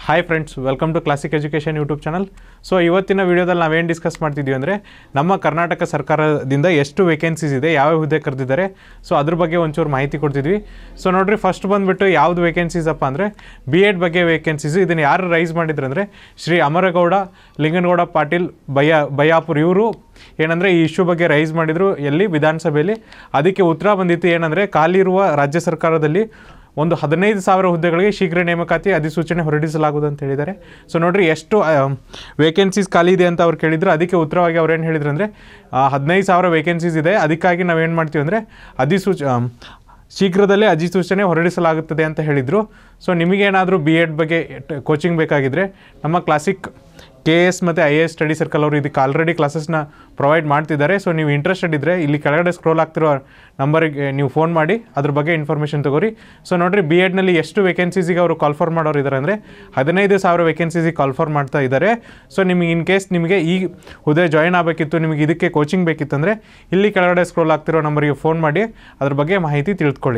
hi friends welcome to Classic Education YouTube channel so ಇವತ್ತಿನ ವಿಡಿಯೋದಲ್ಲಿ ನಾವೇನು ಡಿಸ್ಕಸ್ ಮಾಡ್ತಿದ್ವಿ ಅಂದರೆ ನಮ್ಮ ಕರ್ನಾಟಕ ಸರ್ಕಾರದಿಂದ ಎಷ್ಟು ವೇಕೆನ್ಸೀಸ್ ಇದೆ ಯಾವ ಹುದ್ದೆ ಕರೆದಿದ್ದಾರೆ ಸೊ ಅದ್ರ ಬಗ್ಗೆ ಒಂಚೂರು ಮಾಹಿತಿ ಕೊಡ್ತಿದ್ವಿ ಸೊ ನೋಡ್ರಿ ಫಸ್ಟ್ ಬಂದುಬಿಟ್ಟು ಯಾವ್ದು ವೇಕೆನ್ಸೀಸ್ ಅಪ್ಪ ಅಂದರೆ ಬಿ ಎಡ್ ಬಗ್ಗೆ ವೇಕೆನ್ಸೀಸು ಇದನ್ನು ಯಾರು ರೈಸ್ ಮಾಡಿದ್ರು ಅಂದರೆ ಶ್ರೀ ಅಮರಗೌಡ ಲಿಂಗನಗೌಡ ಪಾಟೀಲ್ ಬಯ್ಯ ಬಯ್ಯಾಪುರ್ ಇವರು ಏನಂದರೆ ಈ ಇಶ್ಯೂ ಬಗ್ಗೆ ರೈಸ್ ಮಾಡಿದರು ಎಲ್ಲಿ ವಿಧಾನಸಭೆಯಲ್ಲಿ ಅದಕ್ಕೆ ಉತ್ತರ ಬಂದಿತ್ತು ಏನಂದರೆ ಖಾಲಿ ಇರುವ ರಾಜ್ಯ ಸರ್ಕಾರದಲ್ಲಿ ಒಂದು ಹದಿನೈದು ಸಾವಿರ ಹುದ್ದೆಗಳಿಗೆ ಶೀಘ್ರ ನೇಮಕಾತಿ ಅಧಿಸೂಚನೆ ಹೊರಡಿಸಲಾಗುವುದು ಅಂತ ಹೇಳಿದ್ದಾರೆ ಸೊ ನೋಡ್ರಿ ಎಷ್ಟು ವೇಕೆನ್ಸೀಸ್ ಖಾಲಿ ಇದೆ ಅಂತ ಅವ್ರು ಕೇಳಿದ್ರು ಅದಕ್ಕೆ ಉತ್ತರವಾಗಿ ಅವ್ರು ಏನು ಹೇಳಿದ್ರು ಅಂದರೆ ಹದಿನೈದು ಸಾವಿರ ವೇಕೆನ್ಸೀಸ್ ಇದೆ ಅದಕ್ಕಾಗಿ ನಾವೇನು ಮಾಡ್ತೀವಿ ಅಂದರೆ ಅಧಿಸೂಚ ಆ, ಶೀಘ್ರದಲ್ಲೇ ಅಧಿಸೂಚನೆ ಹೊರಡಿಸಲಾಗುತ್ತದೆ ಅಂತ ಹೇಳಿದರು ಸೊ ನಿಮಗೇನಾದರೂ ಬಿ ಎಡ್ ಬಗ್ಗೆ ಕೋಚಿಂಗ್ ಬೇಕಾಗಿದ್ದರೆ ನಮ್ಮ ಕ್ಲಾಸಿಕ್ ಕೆ ಎಸ್ ಮತ್ತು I A S study circle ಅವರು ಇದಕ್ಕೆ ಆಲ್ರೆಡಿ ಕ್ಲಾಸಸ್ನ ಪ್ರೊವೈಡ್ ಮಾಡ್ತಿದ್ದಾರೆ ಸೊ ನೀವು ಇಂಟ್ರೆಸ್ಟೆಡ್ ಇದ್ದರೆ ಇಲ್ಲಿ ಕೆಳಗಡೆ ಸ್ಕ್ರೋಲ್ ಆಗ್ತಿರೋ ನಂಬರಿಗೆ ನೀವು ಫೋನ್ ಮಾಡಿ ಅದ್ರ ಬಗ್ಗೆ ಇನ್ಫಾರ್ಮೇಷನ್ ತಗೋರಿ ಸೊ ನೋಡಿರಿ ಬಿ ಎಡ್ನಲ್ಲಿ ಎಷ್ಟು ವೇಕೆನ್ಸೀಸಿಗೆ ಅವರು ಕಾಲ್ಫರ್ ಮಾಡೋರು ಇದ್ದಾರೆ ಅಂದರೆ ಹದಿನೈದು ಸಾವಿರ ವೇಕೆನ್ಸೀಸಿಗೆ ಕಾಲ್ಫರ್ ಮಾಡ್ತಾ ಇದ್ದಾರೆ ಸೊ ನಿಮಗೆ ಇನ್ ಕೇಸ್ ನಿಮಗೆ ಈ ಹುದ್ದೆ ಜಾಯಿನ್ ಆಗಬೇಕಿತ್ತು ನಿಮಗೆ ಇದಕ್ಕೆ ಕೋಚಿಂಗ್ ಬೇಕಿತ್ತಂದರೆ ಇಲ್ಲಿ ಕೆಳಗಡೆ ಸ್ಕ್ರೋಲ್ ಆಗ್ತಿರೋ ನಂಬರಿಗೆ ಫೋನ್ ಮಾಡಿ ಅದ್ರ ಬಗ್ಗೆ ಮಾಹಿತಿ ತಿಳಿದುಕೊಳ್ಳಿ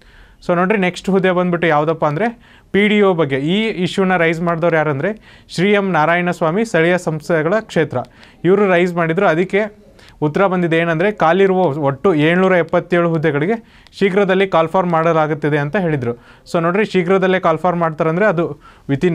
ಸೊ ನೋಡ್ರಿ ನೆಕ್ಸ್ಟ್ ಹುದ್ದೆ ಬಂದ್ಬಿಟ್ಟು ಯಾವುದಪ್ಪ ಅಂದರೆ ಪಿ ಡಿ ಒ ಬಗ್ಗೆ ಈ ಇಶ್ಯೂನ ರೈಸ್ ಮಾಡಿದವ್ರು ಯಾರಂದರೆ ಶ್ರೀ ಎಂ ನಾರಾಯಣ ಸ್ವಾಮಿ ಸ್ಥಳೀಯ ಸಂಸ್ಥೆಗಳ ಕ್ಷೇತ್ರ ಇವರು ರೈಸ್ ಮಾಡಿದರು ಅದಕ್ಕೆ ಉತ್ತರ ಬಂದಿದೆ ಏನಂದರೆ ಕಾಲಿರುವ ಒಟ್ಟು ಏಳ್ನೂರ ಎಪ್ಪತ್ತೇಳು ಹುದ್ದೆಗಳಿಗೆ ಶೀಘ್ರದಲ್ಲಿ ಕಾಲ್ಫಾರ್ಮ್ ಮಾಡಲಾಗುತ್ತದೆ ಅಂತ ಹೇಳಿದರು ಸೊ ನೋಡ್ರಿ ಶೀಘ್ರದಲ್ಲೇ ಕಾಲ್ಫಾರ್ಮ್ ಮಾಡ್ತಾರಂದರೆ ಅದು ವಿತಿನ್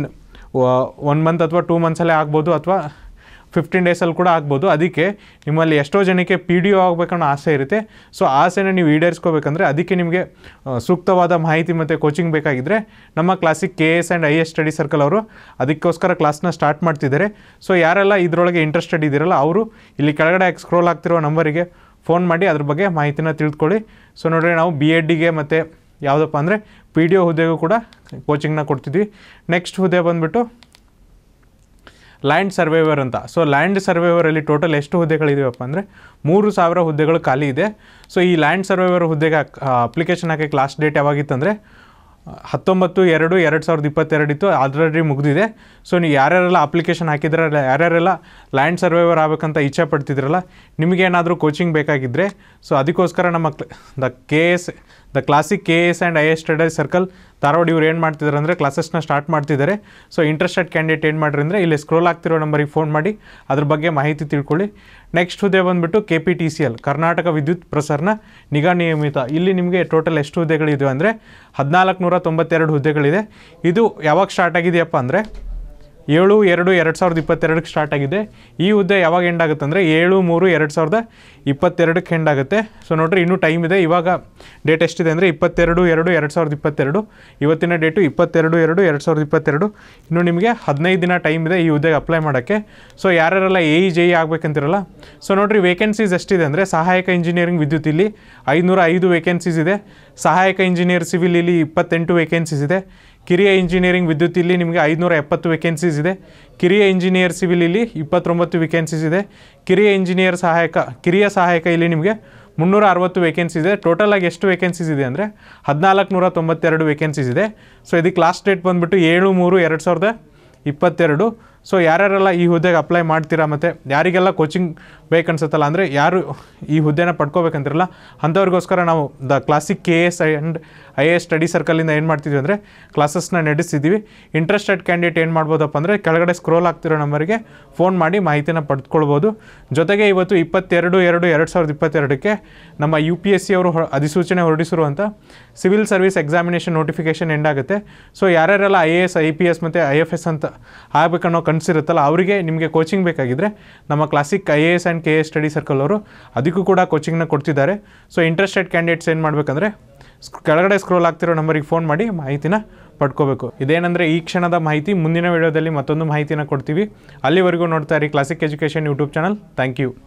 ಒನ್ ಮಂತ್ ಅಥವಾ ಟೂ ಮಂತ್ಸಲ್ಲೇ ಆಗ್ಬೋದು ಅಥವಾ ಫಿಫ್ಟೀನ್ ಡೇಸಲ್ಲಿ ಕೂಡ ಆಗ್ಬೋದು ಅದಕ್ಕೆ ನಿಮ್ಮಲ್ಲಿ ಎಷ್ಟೋ ಜನಕ್ಕೆ ಪಿ ಡಿ ಒ ಆಗಬೇಕನ್ನೋ ಆಸೆ ಇರುತ್ತೆ ಸೊ ಆಸೆನ ನೀವು ಈಡೇರಿಸ್ಕೋಬೇಕಂದ್ರೆ ಅದಕ್ಕೆ ನಿಮಗೆ ಆ, ಸೂಕ್ತವಾದ ಮಾಹಿತಿ ಮತ್ತು ಕೋಚಿಂಗ್ ಬೇಕಾಗಿದ್ದರೆ ನಮ್ಮ Classic K S and I S study circle ಅವರು ಅದಕ್ಕೋಸ್ಕರ ಕ್ಲಾಸ್ನ ಸ್ಟಾರ್ಟ್ ಮಾಡ್ತಿದ್ದಾರೆ ಸೊ ಯಾರೆಲ್ಲ ಇದರೊಳಗೆ ಇಂಟ್ರೆಸ್ಟೆಡ್ ಇದ್ದೀರಲ್ಲ ಅವರು ಇಲ್ಲಿ ಕೆಳಗಡೆ ಸ್ಕ್ರೋಲ್ ಆಗ್ತಿರೋ ನಂಬರಿಗೆ ಫೋನ್ ಮಾಡಿ ಅದ್ರ ಬಗ್ಗೆ ಮಾಹಿತಿನ ತಿಳ್ಕೊಳ್ಳಿ ಸೊ ನೋಡ್ರಿ ನಾವು ಬಿ ಎಡ್ಡಿಗೆ ಮತ್ತು ಯಾವುದಪ್ಪ ಅಂದರೆ ಪಿ ಡಿ ಒ ಹುದ್ದೆಗೂ ಕೂಡ ಕೋಚಿಂಗ್ನ ಕೊಡ್ತಿದ್ವಿ ನೆಕ್ಸ್ಟ್ ಹುದ್ದೆ ಬಂದುಬಿಟ್ಟು ಲ್ಯಾಂಡ್ ಸರ್ವೇವರ್ ಅಂತ ಸೊ ಲ್ಯಾಂಡ್ ಸರ್ವೇವರಲ್ಲಿ ಟೋಟಲ್ ಎಷ್ಟು ಹುದ್ದೆಗಳಿದೆಯಪ್ಪ ಅಂದರೆ ಮೂರು ಸಾವಿರ ಹುದ್ದೆಗಳು ಖಾಲಿ ಇದೆ ಸೊ ಈ ಲ್ಯಾಂಡ್ ಸರ್ವೇವರ್ ಹುದ್ದೆಗೆ ಅಪ್ಲಿಕೇಶನ್ ಹಾಕಕ್ಕೆ ಲಾಸ್ಟ್ ಡೇಟ್ ಯಾವಾಗಿತ್ತಂದರೆ ಹತ್ತೊಂಬತ್ತು ಎರಡು ಎರಡು ಸಾವಿರದ ಇಪ್ಪತ್ತೆರಡು ಇತ್ತು ಆಲ್ರೆಡಿ ಮುಗಿದಿದೆ ಸೊ ನೀವು ಯಾರ್ಯಾರೆಲ್ಲ ಅಪ್ಲಿಕೇಶನ್ ಹಾಕಿದ್ರಲ್ಲ ಯಾರ್ಯಾರೆಲ್ಲ ಲ್ಯಾಂಡ್ ಸರ್ವೇವರ್ ಆಗಬೇಕಂತ ಇಚ್ಛೆ ಪಡ್ತಿದ್ರಲ್ಲ ನಿಮಗೇನಾದರೂ ಕೋಚಿಂಗ್ ಬೇಕಾಗಿದ್ದರೆ ಸೊ ಅದಕ್ಕೋಸ್ಕರ ನಮ್ಮ the K S the Classic K S and I S study circle Dharwad ಇವ್ರು ಏನು ಮಾಡ್ತಿದ್ದಾರೆ ಅಂದರೆ ಕ್ಲಾಸಸ್ನ ಸ್ಟಾರ್ಟ್ ಮಾಡ್ತಿದ್ದಾರೆ ಸೊ ಇಂಟ್ರೆಸ್ಟೆಡ್ ಕ್ಯಾಂಡಿಡೇಟ್ ಏನು ಮಾಡ್ರಿ ಅಂದರೆ ಇಲ್ಲಿ ಸ್ಕ್ರೋಲ್ ಆಗ್ತಿರೋ ನಂಬರಿಗೆ ಫೋನ್ ಮಾಡಿ ಅದ್ರ ಬಗ್ಗೆ ಮಾಹಿತಿ ತಿಳ್ಕೊಳ್ಳಿ ನೆಕ್ಸ್ಟ್ ಹುದ್ದೆ ಬಂದುಬಿಟ್ಟು K P T C L Karnataka ವಿದ್ಯುತ್ ಪ್ರಸರಣ ನಿಗಾ ನಿಯಮಿತ ಇಲ್ಲಿ ನಿಮಗೆ ಟೋಟಲ್ ಎಷ್ಟು ಹುದ್ದೆಗಳಿವೆ ಅಂದರೆ ಹದಿನಾಲ್ಕು ನೂರ ತೊಂಬತ್ತೆರಡು ಹುದ್ದೆಗಳಿದೆ ಇದು ಯಾವಾಗ ಸ್ಟಾರ್ಟ್ ಆಗಿದೆಯಪ್ಪ ಅಂದರೆ ಏಳು ಎರಡು ಎರಡು ಸಾವಿರದ ಇಪ್ಪತ್ತೆರಡಕ್ಕೆ ಸ್ಟಾರ್ಟ್ ಆಗಿದೆ ಈ ಹುದ್ದೆ ಯಾವಾಗ ಎಂಡ್ ಆಗುತ್ತೆ ಅಂದರೆ ಏಳು ಮೂರು ಎರಡು ಸಾವಿರದ ಇಪ್ಪತ್ತೆರಡಕ್ಕೆ ಎಂಡ್ ಆಗುತ್ತೆ ಸೊ ನೋಡ್ರಿ ಇನ್ನೂ ಟೈಮ್ ಇದೆ ಇವಾಗ ಡೇಟ್ ಎಷ್ಟಿದೆ ಅಂದರೆ ಇಪ್ಪತ್ತೆರಡು ಎರಡು ಎರಡು ಸಾವಿರದ ಇಪ್ಪತ್ತೆರಡು ಇವತ್ತಿನ ಡೇಟು ಇಪ್ಪತ್ತೆರಡು ಎರಡು ಎರಡು ಸಾವಿರದ ಇಪ್ಪತ್ತೆರಡು ಇನ್ನು ನಿಮಗೆ ಹದಿನೈದು ದಿನ ಟೈಮ್ ಇದೆ ಈ ಹುದ್ದೆಗೆ ಅಪ್ಲೈ ಮಾಡೋಕ್ಕೆ ಸೊ ಯಾರ್ಯಾರೆಲ್ಲ ಎ ಇ ಜೆ ಇ ಆಗಬೇಕಂತಿರಲ್ಲ ಸೊ ನೋಡ್ರಿ ವೇಕೆನ್ಸೀಸ್ ಎಷ್ಟಿದೆ ಅಂದರೆ ಸಹಾಯಕ ಇಂಜಿನಿಯರಿಂಗ್ ವಿದ್ಯುತ್ ಇಲ್ಲಿ ಐದುನೂರ ಐದು ವೇಕೆನ್ಸೀಸ್ ಇದೆ ಸಹಾಯಕ ಇಂಜಿನಿಯರ್ ಸಿವಿಲ್ ಇಲ್ಲಿ ಇಪ್ಪತ್ತೆಂಟು ವೇಕೆನ್ಸೀಸ್ ಇದೆ ಕಿರಿಯ ಇಂಜಿನಿಯರಿಂಗ್ ವಿದ್ಯುತ್ ಇಲ್ಲಿ ನಿಮಗೆ ಐದುನೂರ ಎಪ್ಪತ್ತು ವೇಕೆನ್ಸೀಸ್ ಇದೆ ಕಿರಿಯ ಇಂಜಿನಿಯರ್ ಸಿವಿಲ್ ಇಲ್ಲಿ ಇಪ್ಪತ್ತೊಂಬತ್ತು ವೇಕೆನ್ಸೀಸ್ ಇದೆ ಕಿರಿಯ ಇಂಜಿನಿಯರ್ ಸಹಾಯಕ ಕಿರಿಯ ಸಹಾಯಕ ಇಲ್ಲಿ ನಿಮಗೆ ಮುನ್ನೂರ ಅರವತ್ತು ವೇಕೆನ್ಸೀಸ್ ಇದೆ ಟೋಟಲ್ ಆಗಿ ಎಷ್ಟು ವೇಕೆನ್ಸೀಸ್ ಇದೆ ಅಂದರೆ ಹದಿನಾಲ್ಕು ನೂರ ತೊಂಬತ್ತೆರಡು ವೇಕೆನ್ಸೀಸ್ ಇದೆ ಸೊ ಇದಕ್ಕೆ ಲಾಸ್ಟ್ ಡೇಟ್ ಬಂದುಬಿಟ್ಟು ಏಳು ಮೂರು ಎರಡು ಸಾವಿರದ ಇಪ್ಪತ್ತೆರಡು ಸೊ ಯಾರ್ಯಾರೆಲ್ಲ ಈ ಹುದ್ದೆಗೆ ಅಪ್ಲೈ ಮಾಡ್ತೀರಾ ಮತ್ತು ಯಾರಿಗೆಲ್ಲ ಕೋಚಿಂಗ್ ಬೇಕನ್ಸುತ್ತಲ್ಲ ಅಂದರೆ ಯಾರು ಈ ಹುದ್ದೆನ ಪಡ್ಕೋಬೇಕಂತಿರಲ್ಲ ಅಂಥವ್ರಿಗೋಸ್ಕರ ನಾವು the Classic K S and I A S study ಸರ್ಕಲಿಂದ ಏನು ಮಾಡ್ತಿದ್ವಿ ಅಂದರೆ ಕ್ಲಾಸಸ್ನ ನಡೆಸ್ತಿದ್ದೀವಿ ಇಂಟ್ರೆಸ್ಟೆಡ್ ಕ್ಯಾಂಡಿಡೇಟ್ ಏನು ಮಾಡ್ಬೋದಪ್ಪ ಅಂದರೆ ಕೆಳಗಡೆ ಸ್ಕ್ರೋಲ್ ಆಗ್ತಿರೋ ನಂಬರಿಗೆ ಫೋನ್ ಮಾಡಿ ಮಾಹಿತಿನ ಪಡೆದುಕೊಳ್ಬೋದು ಜೊತೆಗೆ ಇವತ್ತು ಇಪ್ಪತ್ತೆರಡು ಎರಡು ಎರಡು ಸಾವಿರದ ಇಪ್ಪತ್ತೆರಡಕ್ಕೆ ನಮ್ಮ ಯು ಪಿ ಎಸ್ ಸಿ ಅವರು ಹೊ- ಅಧಿಸೂಚನೆ ಹೊರಡಿಸಿರುವಂಥ civil service examination notification end ಆಗುತ್ತೆ ಸೊ ಯಾರ್ಯಾರೆಲ್ಲ I A S I P S ಮತ್ತು ಐ ಎಫ್ ಎಸ್ ಅಂತ ಆಗಬೇಕನ್ನೋ ಕನಸಿರುತ್ತಲ್ಲ ಅವರಿಗೆ ನಿಮಗೆ ಕೋಚಿಂಗ್ ಬೇಕಾಗಿದ್ದರೆ ನಮ್ಮ Classic I A S and K S study circle ಅವರು ಅದಕ್ಕೂ ಕೂಡ ಕೋಚಿಂಗ್ನ ಕೊಡ್ತಿದ್ದಾರೆ ಸೊ ಇಂಟ್ರೆಸ್ಟೆಡ್ ಕ್ಯಾಂಡಿಡೇಟ್ಸ್ ಏನು ಮಾಡಬೇಕಂದ್ರೆ ಸ್ಕ್- ಕೆಳಗಡೆ ಸ್ಕ್ರೋಲ್ ಆಗ್ತಿರೋ ನಂಬರಿಗೆ ಫೋನ್ ಮಾಡಿ ಮಾಹಿತಿನ ಪಡ್ಕೋಬೇಕು ಇದೇನೆಂದರೆ ಈ ಕ್ಷಣದ ಮಾಹಿತಿ ಮುಂದಿನ ವಿಡಿಯೋದಲ್ಲಿ ಮತ್ತೊಂದು ಮಾಹಿತಿನ ಕೊಡ್ತೀವಿ ಅಲ್ಲಿವರೆಗೂ ನೋಡ್ತಾ ಇರಿ Classic Education YouTube channel thank you